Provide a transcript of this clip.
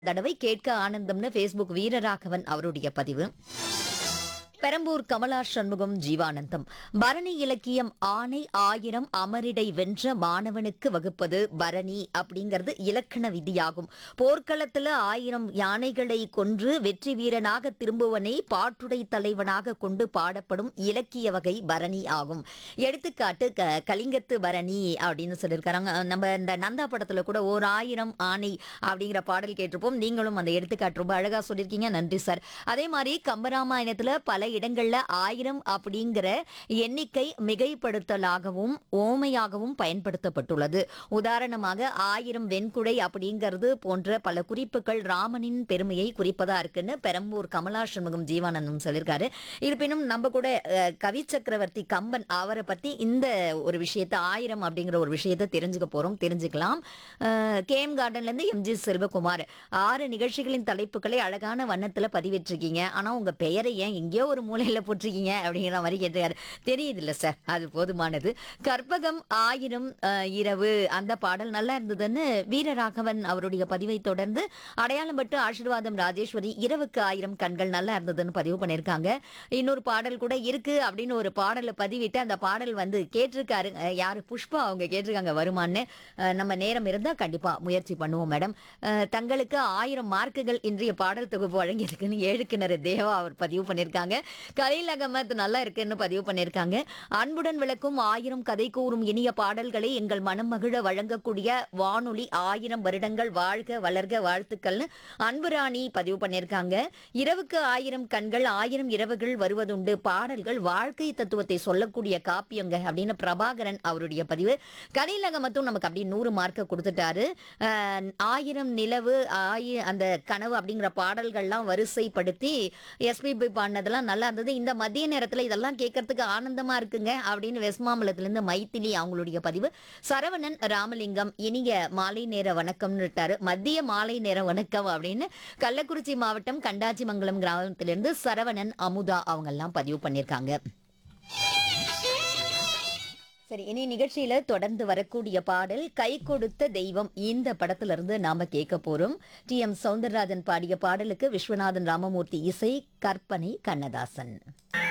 தடவை கேட்க ஆனந்தம்னு ஃபேஸ்புக் வீரராகவன் அவருடைய பதிவு பெரம்பூர் கமலா சண்முகம் ஜீவானந்தம் பரணி இலக்கியம் ஆணை ஆயிரம் அமரிடை வென்ற மாணவனுக்கு வகுப்பது பரணி அப்படிங்கிறது இலக்கண விதியாகும் போர்க்களத்துல ஆயிரம் யானைகளை கொன்று வெற்றி வீரனாக திரும்புவனை பாட்டுடை தலைவனாக கொண்டு பாடப்படும் இலக்கிய வகை பரணி ஆகும் எடுத்துக்காட்டு க- கலிங்கத்து பரணி அப்படின்னு சொல்லியிருக்காங்க நம்ம இந்த நந்தா படத்துல கூட ஓர் ஆயிரம் ஆணை அப்படிங்கிற பாடல் கேட்டிருப்போம் நீங்களும் அந்த எடுத்துக்காட்டு ரொம்ப அழகா சொல்லியிருக்கீங்க நன்றி சார் அதே மாதிரி கம்பராமாயணத்துல பல இடங்கள்ல ஆயிரம் அப்படிங்கிற எண்ணிக்கை மிகைப்படுத்தலாகவும் ஓமையாகவும் பயன்படுத்தப்பட்டுள்ளது உதாரணமாக ஆயிரம் வெண்குடை அப்படிங்கிறது போன்ற பல குறிப்புகள் ராமனின் பெருமையை குறிப்பதா இருக்குன்னு பெரம்பூர் கமலா சண்முகம் ஜீவானந்தம் சொல்லியிருக்காரு இருப்பினும் நம்ம கூட அஹ், கவி சக்கரவர்த்தி கம்பன் அவரை பத்தி இந்த ஒரு விஷயத்தை ஆயிரம் அப்படிங்கிற ஒரு விஷயத்தை தெரிஞ்சுக்க போறோம் தெரிஞ்சுக்கலாம் கேஎம் கார்டன்ல இருந்து எம்ஜி செல்வகுமார் ஆறு நிகழ்ச்சிகளின் தலைப்புகளை அழகான வண்ணத்துல பதிவிட்டிருக்கீங்க ஆனா உங்க பெயரை ஏன் எங்கேயோ ஒரு மூலையில போட்டிருக்கீங்க அப்படிங்கிற மாதிரி கேட்டிருக்காரு தெரியுது இல்ல சார் அது போதுமானது கற்பகம் ஆயிரம் அஹ், இரவு அந்த பாடல் நல்லா இருந்ததுன்னு வீரராகவன் அவருடைய பதிவை தொடர்ந்து அடையாளம் பட்டு ஆசீர்வாதம் ராஜேஸ்வரி இரவுக்கு ஆயிரம் கண்கள் நல்லா இருந்ததுன்னு பதிவு பண்ணியிருக்காங்க இன்னொரு பாடல் கூட இருக்கு அப்படின்னு ஒரு பாடலை பதிவிட்டு அந்த பாடல் வந்து கேட்டிருக்காரு அஹ், யாரு புஷ்பா அவங்க கேட்டிருக்காங்க வருமான்னு அஹ், நம்ம நேரம் இருந்தா கண்டிப்பா முயற்சி பண்ணுவோம் மேடம் அஹ், தங்களுக்கு ஆயிரம் மார்க்குகள் இன்றைய பாடல் தொகுப்பு வழங்கியிருக்குன்னு ஏழுக்கிணறு தேவா அவர் பதிவு பண்ணியிருக்காங்க கலீல் அகமத் நல்லா இருக்குன்னு பதிவு பண்ணியிருக்காங்க அன்புடன் விளக்கும் ஆயிரம் கதை கூறும் இனிய பாடல்களை எங்கள் மனம் மகிழ வழங்கக்கூடிய வானொலி ஆயிரம் வருடங்கள் வாழ்க வளர்க வாழ்த்துக்கள்னு அன்புராணி பதிவு பண்ணியிருக்காங்க இரவுக்கு ஆயிரம் கண்கள் ஆயிரம் இரவுகள் வருவதுண்டு பாடல்கள் வாழ்க்கை தத்துவத்தை சொல்லக்கூடிய காப்பியங்க அப்படின்னு பிரபாகரன் அவருடைய பதிவு கலீல் அகமத்தும் நமக்கு அப்படி நூறு மார்க்கை கொடுத்துட்டாரு அஹ், ஆயிரம் நிலவு ஆயி அந்த கனவு அப்படிங்கிற பாடல்கள்லாம் வரிசைப்படுத்தி எஸ்பிபி பாடினதெல்லாம் நல்லா இருந்தது இந்த மதிய நேரத்துல இதெல்லாம் கேட்கறதுக்கு ஆனந்தமா இருக்குங்க அப்படின்னு வெஸ்மாமலத்துல இருந்து மைத்திலி அவங்களுடைய பதிவு சரவணன் ராமலிங்கம் இனிய மாலை நேர வணக்கம்னு விட்டாரு மத்திய மாலை நேர வணக்கம் அப்படின்னு கள்ளக்குறிச்சி மாவட்டம் கண்டாச்சிமங்கலம் கிராமத்திலிருந்து சரவணன் அமுதா அவங்க எல்லாம் பதிவு பண்ணியிருக்காங்க சரி இனி நிகழ்ச்சியில தொடர்ந்து வரக்கூடிய பாடல் கை கொடுத்த தெய்வம் இந்த படத்துல இருந்து நாம கேட்க போறோம் டி எம் சவுந்தரராஜன் பாடிய பாடலுக்கு விஸ்வநாதன் ராமமூர்த்தி இசை கற்பனை கண்ணதாசன்